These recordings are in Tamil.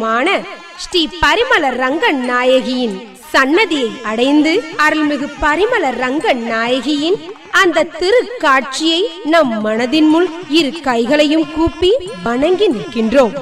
திருத்தலமான ஸ்ரீ பரிமள ரங்கன் நாயகியின் சன்னதியை அடைந்து அருள்மிகு பரிமள ரங்கன் நாயகியின் அந்த திருக்காட்சியை நம் மனதின் முள் இரு கைகளையும் கூப்பி வணங்கி நிற்கின்றோம்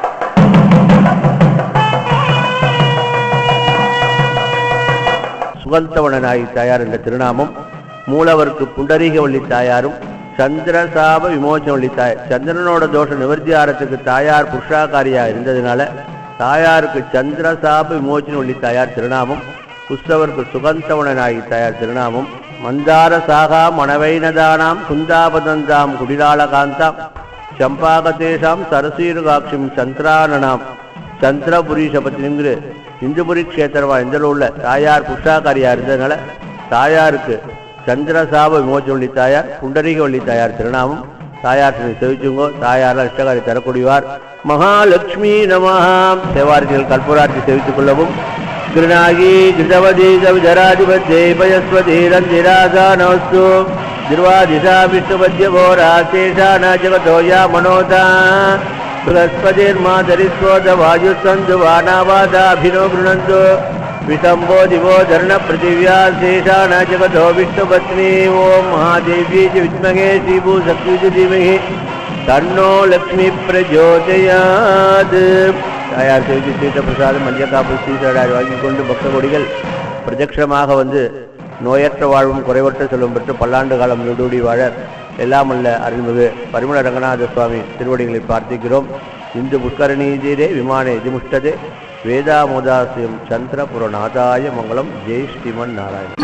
சுகந்தவனநாயகி தாயார் என்ற திருநாமம் மூலவருக்கு புண்டரீகவள்ளி தாயாரும் சந்திரசாப விமோச்சனவள்ளி தாயார் சந்திரனோட தோஷ நிவர்த்தியாரத்துக்கு தாயார் புருஷாகாரியா இருந்ததுனால தாயாருக்கு சந்திரசாப விமோச்சனவள்ளி தாயார் திருநாமம் புஷ்டவருக்கு சுகந்தவனநாயகி தாயார் திருநாமம் மந்தார சாகா மணவைனதானாம் குந்தாபதந்தாம் குடிலாளகாந்தாம் சம்பாகதேஷாம் சரசீருகாட்சிம் சந்திரானனாம் சந்திரபுரி சபத்தினுங்கிற இந்துபுரி கஷேத்திரமா இந்த உள்ள தாயார் புஷ்டாகாரியா இருந்ததுனால தாயாருக்கு சந்திரசாப விமோச்சனவள்ளி தாயார் புண்டரீகவள்ளி தாயார் திருநாமம் தாயார் திரு செவிச்சுங்கோ தாயார் இஷ்டகாரி தரக்கூடியவார் மகாலட்சுமி நமஹாம் தேவாரத்தில் கற்பூராட்சி செவித்துக் கொள்ளவும் கிருணாகி கிருதவதி கவிதராதிபத்யை பயஸ்வதீரந்திராசானோஸ்து திருவாதிஷா விஷ்ணுபத்யபோரா சேஷான ஜகதோயா மனோதா बृहस्पतिर्माधरिस्वोद वायुस्सन्तु वानावादाभिनो गृणन्तु विशम्भो दिवो धर्णपृथिव्या शेषाण जगतो विष्णुपत्नी ॐ महादेव्यै च विद्महे श्रीभूशक्ति च धीमहि தன்னோ லக்ஷ்மி பிரஜோதயாத் தாயார் செய்தி தீர்த்த பிரசாதம் மல்யகாப்பு ஸ்ரீசடாய் வாங்கிக் கொண்டு பக்த கொடிகள் பிரதட்சணமாக வந்து நோயற்ற வாழ்வும் குறைவற்ற செல்வம் பெற்று பல்லாண்டு காலம் நீடூடி வாழ எல்லாம் அல்ல அருள்மிகு பரிமள ரங்கநாத சுவாமி திருவடிகளை பிரார்த்திக்கிறோம் இந்து புஷ்கரணீதீரே விமானே இதுமுஷ்டதே வேதாமோதாசியம் சந்திரபுரநாதாய மங்களம் ஜெய் ஸ்ரீமன் நாராயண்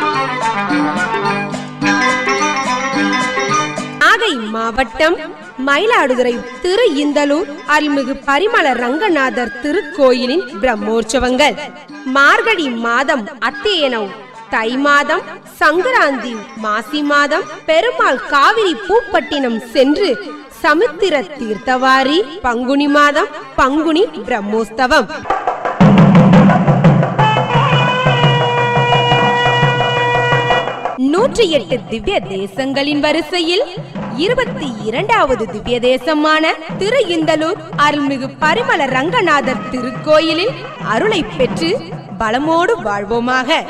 நாகை மாவட்டம் மயிலாடுதுறை திரு இந்தலூர் அருள்மிகு பரிமள ரங்கநாதர் திருக்கோயிலின் பிரம்மோற்சவங்கள் மார்கழி மாதம் அத்தேனவ் தை மாதம் சங்கராந்தி மாசி மாதம் பெருமாள் காவிரி பூப்பட்டினம் சென்று சமுத்திர தீர்த்தவாரி பங்குனி மாதம் பங்குனி பிரம்மோற்சவம் நூற்றி எட்டு திவ்ய தேசங்களின் வரிசையில் இருபத்தி இரண்டாவது திவ்ய தேசமான திரு இந்தலூர் அருள்மிகு பரிமள ரங்கநாதர் திருக்கோயிலில் அருளை பெற்று பலமோடு வாழ்வோமாக